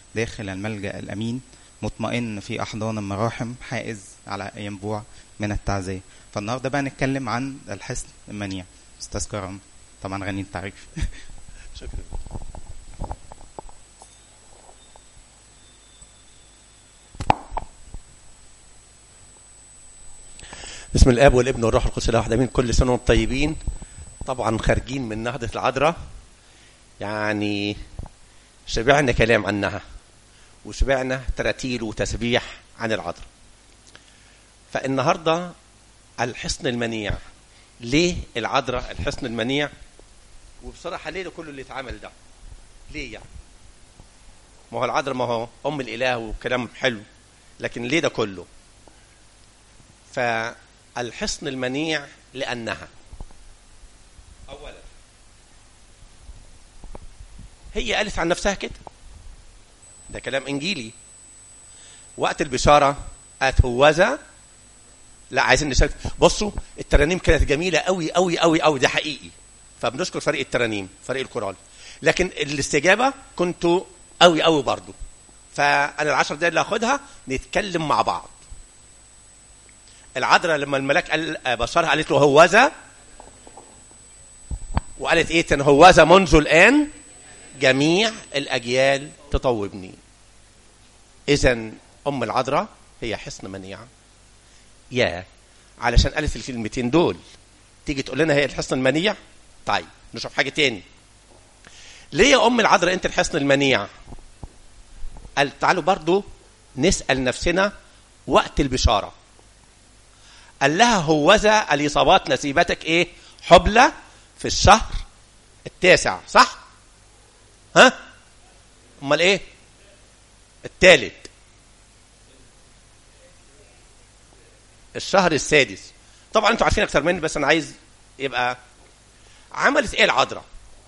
داخل الملجأ الأمين مطمئن في أحضان المراحم حائز على ينبوع من التعزية فالنهاردة بقى نتكلم عن الحصن المنيع أستاذ كرم طبعا غني التعريف شكرا بسم الاب والابن والروح القدس الاله واحد امين كل سنه وانتم طيبين طبعا خارجين من نهضه العذراء يعني شبعنا كلام عنها وشبعنا تراتيل وتسبيح عن العذراء فالنهارده الحصن المنيع ليه العذراء الحصن المنيع وبصراحه ليه كل اللي اتعمل ده ليه يعني ما هو العذراء ما هو ام الاله وكلام حلو لكن ليه ده كله فالحصن المنيع لانها اولا هي قالت عن نفسها كده ده كلام انجيلي وقت البشاره قالت هوذا لا عايزين نشارك بصوا الترانيم كانت جميله قوي قوي قوي قوي ده حقيقي فبنشكر فريق الترانيم فريق الكورال لكن الاستجابه كنتوا قوي قوي برضو فانا العشر دقايق اللي هاخدها نتكلم مع بعض العذراء لما الملاك قال بشرها قالت له هوذا وقالت ايه تاني هوذا منذ الان جميع الاجيال تطوبني اذا ام العذراء هي حصن منيع يا علشان قالت الكلمتين دول تيجي تقول لنا هي الحصن المنيع طيب نشوف حاجه تاني ليه يا ام العذراء انت الحصن المنيع قال تعالوا برضو نسال نفسنا وقت البشاره قال لها هوذا الاصابات نسيبتك ايه حبلى في الشهر التاسع صح ها امال ايه الثالث الشهر السادس طبعا انتوا عارفين اكتر مني بس انا عايز يبقى عملت ايه العذراء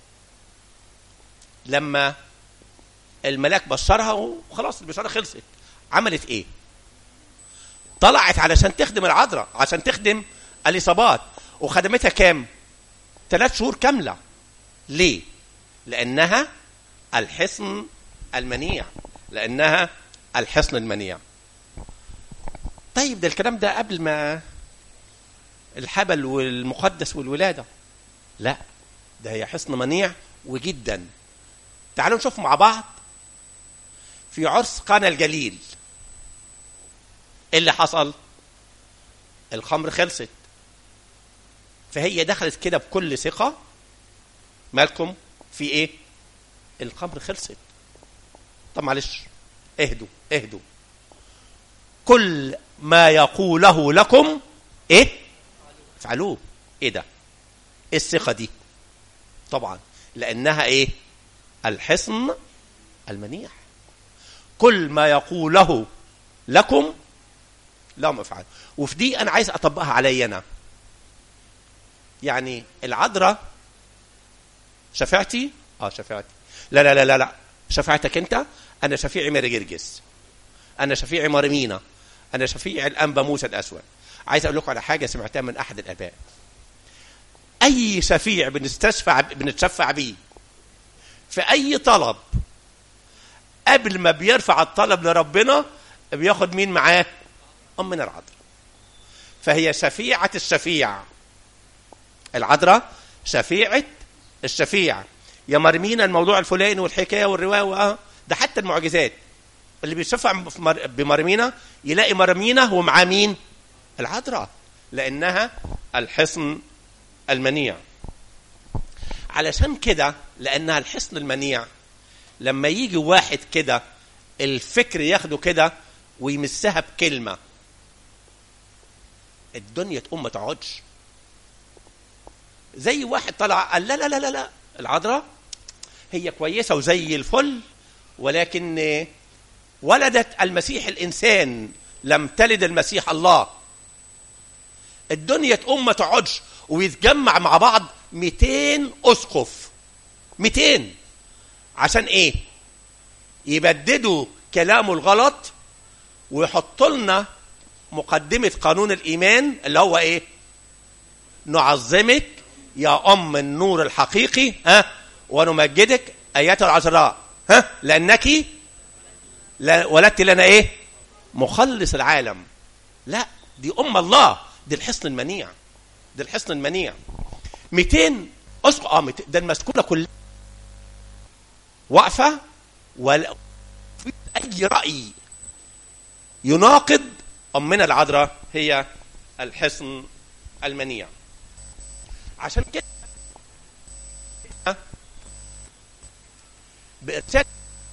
لما الملاك بشرها وخلاص البشاره خلصت عملت ايه طلعت علشان تخدم العذراء عشان تخدم الاصابات وخدمتها كام ثلاث شهور كامله ليه لانها الحصن المنيع لانها الحصن المنيع طيب ده الكلام ده قبل ما الحبل والمقدس والولاده لا ده هي حصن منيع وجدا تعالوا نشوف مع بعض في عرس قانا الجليل ايه اللي حصل الخمر خلصت فهي دخلت كده بكل ثقة مالكم في ايه الخمر خلصت طب معلش اهدوا اهدوا كل ما يقوله لكم ايه افعلوه ايه ده ايه الثقة دي طبعا لانها ايه الحصن المنيع كل ما يقوله لكم لهم افعال وفي دي انا عايز اطبقها علي انا يعني العذراء شفاعتي اه شفاعتي لا لا لا لا لا شفاعتك انت انا شفيعي ماري جرجس انا شفيعي مرمينا انا شفيعي الانبا موسى الاسود عايز اقول لكم على حاجه سمعتها من احد الاباء اي شفيع بنستشفع بنتشفع بيه في اي طلب قبل ما بيرفع الطلب لربنا بياخد مين معاه أمنا العذراء فهي شفيعة الشفيع العذراء شفيعة الشفيع يا مرمينا الموضوع الفلاني والحكاية والرواية ده حتى المعجزات اللي بيشفع بمرمينا يلاقي مرمينا ومعاه مين العذراء لأنها الحصن المنيع علشان كده لأنها الحصن المنيع لما يجي واحد كده الفكر ياخده كده ويمسها بكلمه الدنيا تقوم ما تقعدش زي واحد طلع قال لا لا لا لا لا العذراء هي كويسة وزي الفل ولكن ولدت المسيح الإنسان لم تلد المسيح الله الدنيا تقوم ما تقعدش ويتجمع مع بعض 200 أسقف 200 عشان إيه؟ يبددوا كلامه الغلط ويحطوا لنا مقدمة قانون الإيمان اللي هو إيه؟ نعظمك يا أم النور الحقيقي ها ونمجدك أيتها العذراء ها لأنك لا ولدت لنا ايه مخلص العالم لا دي ام الله دي الحصن المنيع دي الحصن المنيع 200 اسقط اه 200 ده المسكونه كلها واقفه ولا في اي راي يناقض امنا العذراء هي الحصن المنيع عشان كده بإرسال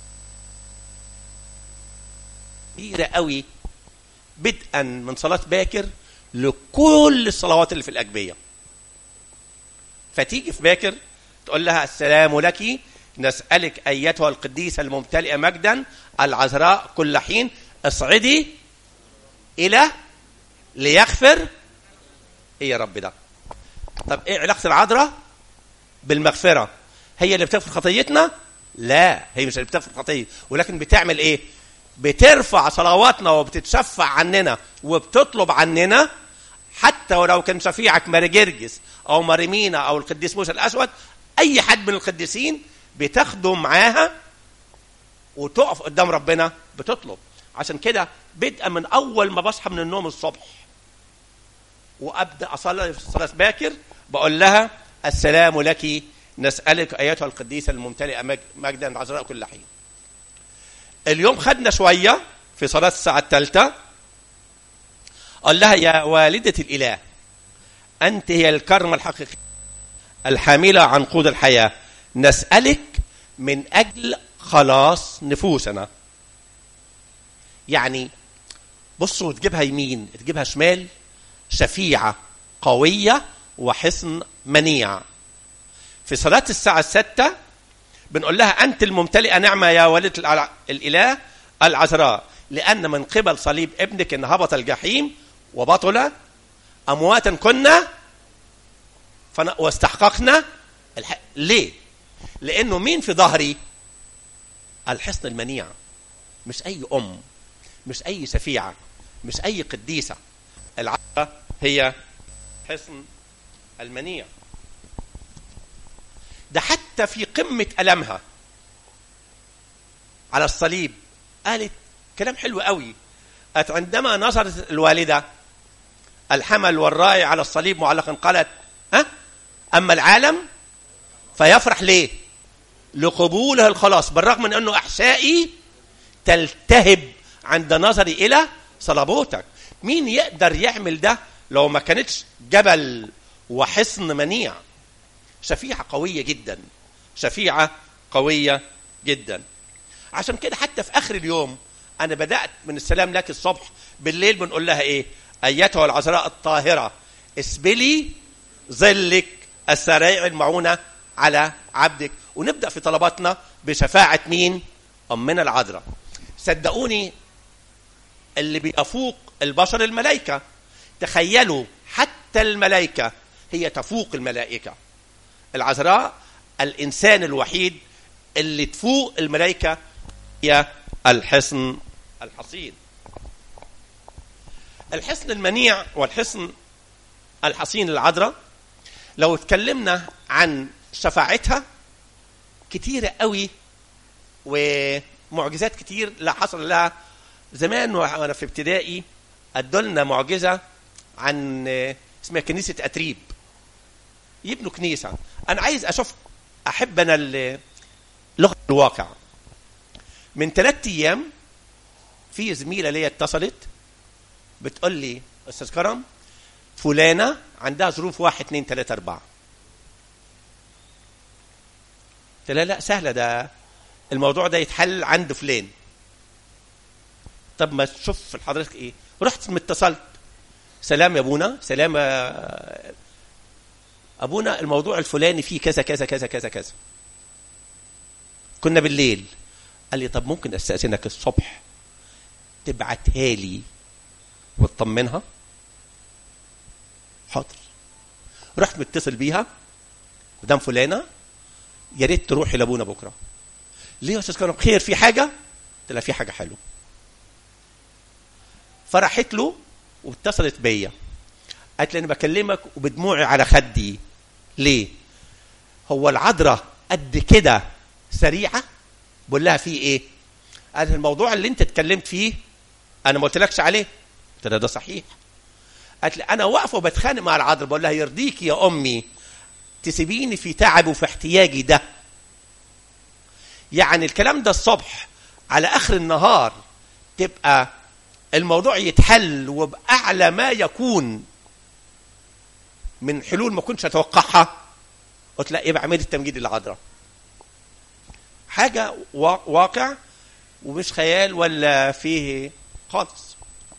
كبيرة قوي بدءا من صلاة باكر لكل الصلوات اللي في الأجبية فتيجي في باكر تقول لها السلام لك نسألك أيتها القديسة الممتلئة مجدا العذراء كل حين اصعدي إلى ليغفر إيه يا رب ده طب إيه علاقة العذراء بالمغفرة هي اللي بتغفر خطيتنا لا هي مش اللي بتغفر خطية ولكن بتعمل إيه بترفع صلواتنا وبتتشفع عننا وبتطلب عننا حتى ولو كان شفيعك ماري جرجس او ماريمينا او القديس موسى الاسود اي حد من القديسين بتاخده معاها وتقف قدام ربنا بتطلب عشان كده بدءا من اول ما بصحى من النوم الصبح وابدا اصلي في صلاه باكر بقول لها السلام لك نسالك ايتها القديسه الممتلئه مج- مجدا عذراء كل حين اليوم خدنا شويه في صلاه الساعه الثالثه قال لها يا والده الاله انت هي الكرمه الحقيقيه الحامله عن قود الحياه نسالك من اجل خلاص نفوسنا يعني بصوا تجيبها يمين تجيبها شمال شفيعة قوية وحصن منيع في صلاة الساعة الستة بنقول لها أنت الممتلئة نعمة يا والدة الع- الإله العذراء لأن من قبل صليب ابنك إن هبط الجحيم وبطل أمواتا كنا فن... واستحققنا الح... ليه؟ لأنه مين في ظهري؟ الحصن المنيع مش أي أم مش أي شفيعة مش أي قديسة العذراء هي حصن المنيع ده حتى في قمة ألمها على الصليب قالت كلام حلو قوي قالت عندما نظرت الوالدة الحمل والراعي على الصليب معلقا قالت ها أما العالم فيفرح ليه لقبوله الخلاص بالرغم من أنه أحشائي تلتهب عند نظري إلى صلبوتك مين يقدر يعمل ده لو ما كانتش جبل وحصن منيع شفيعة قوية جدا شفيعة قوية جدا عشان كده حتى في آخر اليوم أنا بدأت من السلام لك الصبح بالليل بنقول لها إيه أيتها العذراء الطاهرة اسبلي ظلك السريع المعونة على عبدك ونبدأ في طلباتنا بشفاعة مين أمنا العذراء صدقوني اللي بيفوق البشر الملائكة تخيلوا حتى الملائكة هي تفوق الملائكة العذراء الإنسان الوحيد اللي تفوق الملائكة هي الحصن الحصين الحصن المنيع والحصن الحصين العذراء لو اتكلمنا عن شفاعتها كتيرة قوي ومعجزات كتير لا حصل لها زمان وانا في ابتدائي ادولنا معجزه عن اسمها كنيسه اتريب يبنوا كنيسه انا عايز اشوف احب انا ال- لغه الواقع من ثلاث ايام في زميله ليا اتصلت بتقول لي استاذ كرم فلانه عندها ظروف واحد اثنين ثلاثه اربعه قلت لها لا سهله ده الموضوع ده يتحل عند فلان طب ما تشوف حضرتك ايه رحت متصلت سلام يا ابونا سلام يا ابونا الموضوع الفلاني فيه كذا كذا كذا كذا كذا كنا بالليل قال لي طب ممكن استاذنك الصبح تبعتها لي وتطمنها حاضر رحت متصل بيها مدام فلانه يا ريت تروحي لابونا بكره ليه يا استاذ كرم خير في حاجه قلت لها في حاجه حلوه فرحت له واتصلت بيا قالت لي انا بكلمك وبدموعي على خدي ليه هو العذراء قد كده سريعه بقول لها في ايه قال الموضوع اللي انت اتكلمت فيه انا ما قلتلكش عليه قلت لها ده صحيح قالت لي انا واقفه وبتخانق مع العذراء بقول لها يرضيك يا امي تسيبيني في تعبي وفي احتياجي ده يعني الكلام ده الصبح على اخر النهار تبقى الموضوع يتحل وباعلى ما يكون من حلول ما كنتش اتوقعها قلت لا يبقى اعملي التمجيد العذراء حاجه وا- واقع ومش خيال ولا فيه خالص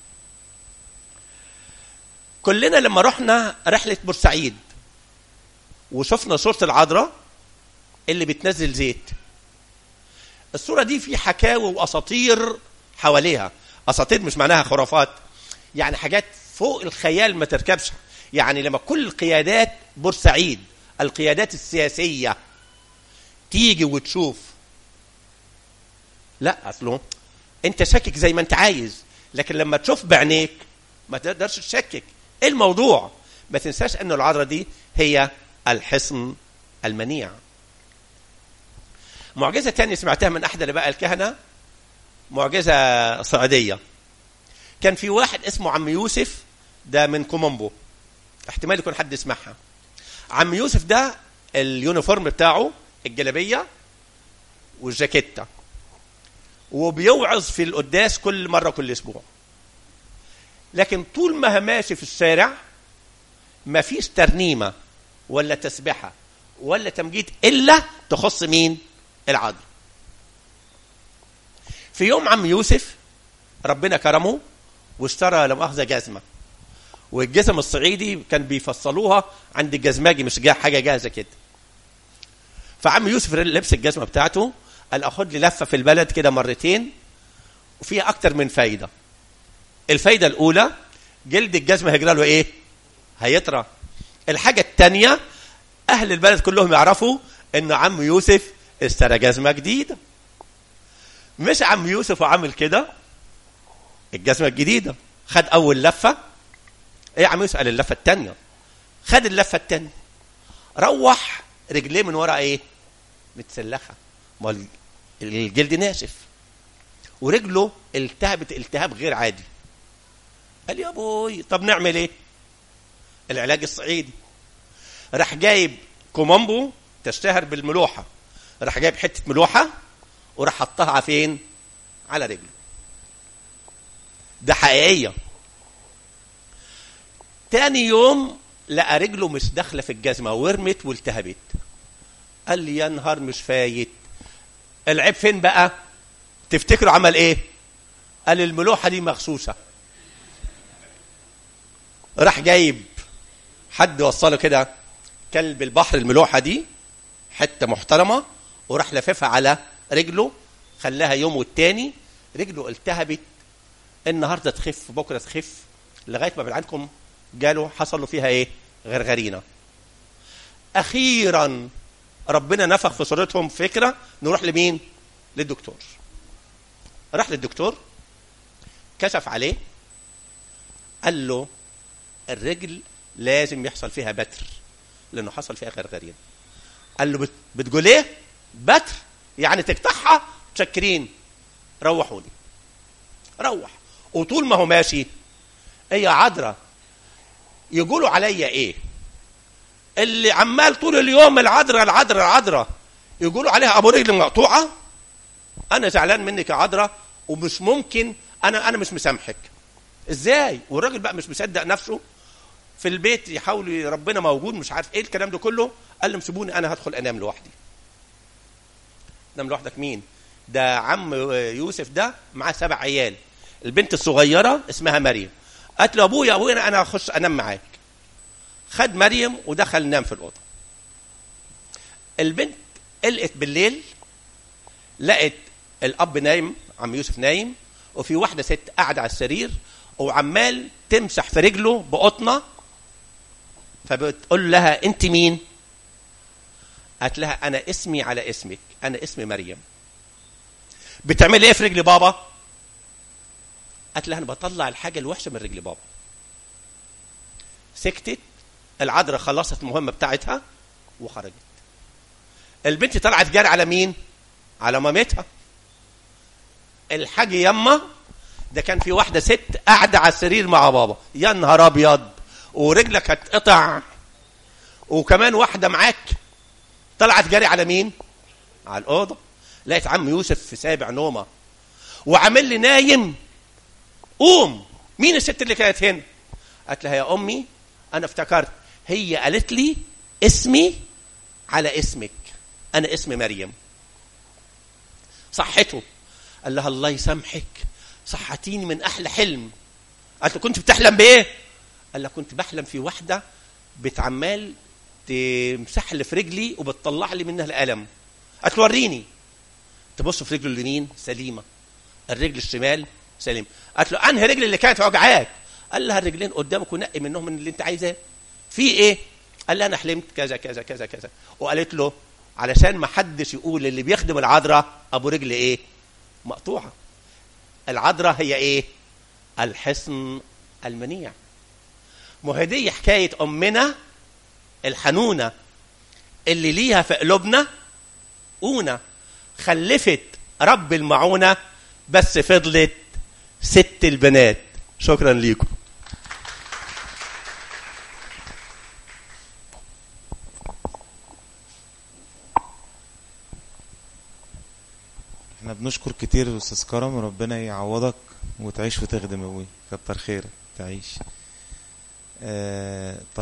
كلنا لما رحنا رحله بورسعيد وشفنا صوره العذراء اللي بتنزل زيت الصوره دي في حكاوي واساطير حواليها اساطير مش معناها خرافات يعني حاجات فوق الخيال ما تركبش يعني لما كل القيادات بورسعيد القيادات السياسيه تيجي وتشوف لا اصله انت شاكك زي ما انت عايز لكن لما تشوف بعينيك ما تقدرش تشكك ايه الموضوع ما تنساش ان العذراء دي هي الحصن المنيع معجزة تانية سمعتها من أحد الآباء الكهنة معجزة صعيدية كان في واحد اسمه عم يوسف ده من كومومبو احتمال يكون حد يسمعها عم يوسف ده اليونيفورم بتاعه الجلابية والجاكيتة وبيوعظ في القداس كل مرة كل أسبوع لكن طول ما هو ماشي في الشارع ما فيش ترنيمة ولا تسبحة ولا تمجيد إلا تخص مين العذراء في يوم عم يوسف ربنا كرمه واشترى لا مؤاخذة جزمة والجزم الصعيدي كان بيفصلوها عند الجزماجي مش جا حاجة جاهزة كده فعم يوسف لبس الجزمة بتاعته قال أخد لي لفة في البلد كده مرتين وفيها أكتر من فايدة الفايدة الأولى جلد الجزمة هيجرى له إيه؟ هيطرى الحاجة الثانية أهل البلد كلهم يعرفوا إن عم يوسف اشترى جزمة جديدة مش عم يوسف وعمل كده الجزمة الجديدة خد أول لفة إيه يا عم يوسف قال اللفة الثانية خد اللفة الثانية روح رجليه من ورا إيه؟ متسلخة ما ال- الجلد ناشف ورجله التهبت التهاب غير عادي قال يا ابوي طب نعمل ايه العلاج الصعيدي راح جايب كومامبو تشتهر بالملوحه راح جايب حته ملوحه وراح حطها على فين على رجله ده حقيقيه تاني يوم لقى رجله مش داخله في الجزمه ورمت والتهبت قال لي يا نهار مش فايت العيب فين بقى تفتكروا عمل ايه قال الملوحه دي مغشوشه راح جايب حد وصله كده كلب البحر الملوحه دي حته محترمه وراح لففها على رجله خلاها يوم والتاني رجله التهبت النهارده تخف بكره تخف لغايه ما بعد عنكم جاله حصل له فيها ايه غرغرينه اخيرا ربنا نفخ في صورتهم فكره نروح لمين للدكتور راح للدكتور كشف عليه قال له الرجل لازم يحصل فيها بتر لانه حصل فيها غرغرين قال له بت- بتقول ايه بتر يعني تقطعها متشكرين روحوني روح وطول ما هو ماشي ايه يا عذراء يقولوا عليا ايه اللي عمال طول اليوم العذراء العذراء العذراء يقولوا عليها ابو رجل مقطوعه انا زعلان منك يا عذراء ومش ممكن انا انا مش مسامحك ازاي والراجل بقى مش مصدق نفسه في البيت يحاول ربنا موجود مش عارف ايه الكلام ده كله قال لهم سيبوني انا هدخل انام لوحدي نام لوحدك مين ده عم يوسف ده معاه سبع عيال البنت الصغيره اسمها مريم قالت له ابويا ابويا انا هخش انام معاك خد مريم ودخل نام في الاوضه البنت قلقت بالليل لقت الاب نايم عم يوسف نايم وفي واحده ست قاعده على السرير وعمال تمسح في رجله بقطنه فبتقول لها انت مين قالت لها انا اسمي على اسمك انا اسمي مريم بتعمل ايه في رجل بابا قالت لها انا بطلع الحاجه الوحشه من رجل بابا سكتت العذراء خلصت المهمه بتاعتها وخرجت البنت طلعت جاري على مين على مامتها الحاج يما ده كان في واحده ست قاعده على السرير مع بابا يا نهار ابيض ورجلك هتقطع وكمان واحده معاك طلعت جري على مين على الاوضه لقيت عم يوسف في سابع نومه وعامل لي نايم قوم مين الست اللي كانت هنا قالت لها يا امي انا افتكرت هي قالت لي اسمي على اسمك انا اسمي مريم صحته قال لها الله يسامحك صحتيني من احلى حلم قالت له كنت بتحلم بايه قال لها كنت بحلم في واحده بتعمال تمسح لي في رجلي وبتطلع لي منها الالم قالت له وريني تبص في رجله اليمين سليمه الرجل الشمال سليم قالت له انهي رجل اللي كانت وجعاك قال لها الرجلين قدامك ونقي منهم من اللي انت عايزاه في ايه قال لها انا حلمت كذا كذا كذا كذا وقالت له علشان ما حدش يقول اللي بيخدم العذراء ابو رجل ايه مقطوعه العذراء هي ايه الحصن المنيع مهدية حكاية أمنا الحنونة اللي ليها في قلوبنا أونة خلفت رب المعونة بس فضلت ست البنات شكرا ليكم احنا بنشكر كتير يا استاذ كرم ربنا يعوضك وتعيش وتخدم قوي كتر خيرك تعيش آه طيب